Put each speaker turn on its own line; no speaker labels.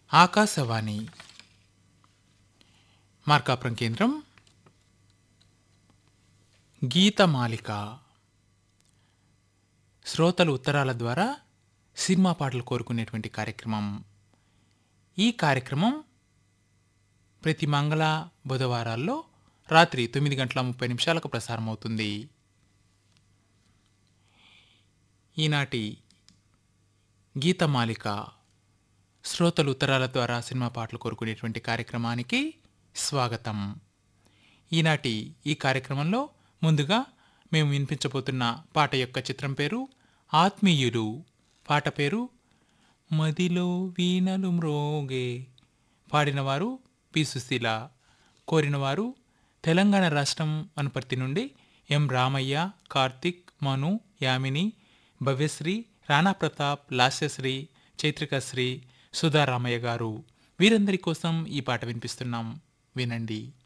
ఆకాశవాణి మార్కాపురం కేంద్రం గీతమాలిక శ్రోతలు ఉత్తరాల ద్వారా సినిమా పాటలు కోరుకునేటువంటి కార్యక్రమం ఈ కార్యక్రమం ప్రతి మంగళ బుధవారాల్లో రాత్రి తొమ్మిది గంటల ముప్పై నిమిషాలకు ప్రసారం అవుతుంది ఈనాటి గీతమాలిక శ్రోతలు ఉత్తరాల ద్వారా సినిమా పాటలు కోరుకునేటువంటి కార్యక్రమానికి స్వాగతం ఈనాటి ఈ కార్యక్రమంలో ముందుగా మేము వినిపించబోతున్న పాట యొక్క చిత్రం పేరు ఆత్మీయులు పాట పేరు మదిలో వీణలు మ్రోగే పాడినవారు పి సుశీల కోరినవారు తెలంగాణ రాష్ట్రం అనుపర్తి నుండి ఎం రామయ్య కార్తిక్ మను యామిని భవ్యశ్రీ రాణా ప్రతాప్ లాస్యశ్రీ చైత్రికశ్రీ సుధారామయ్య గారు వీరందరి కోసం ఈ పాట వినిపిస్తున్నాం వినండి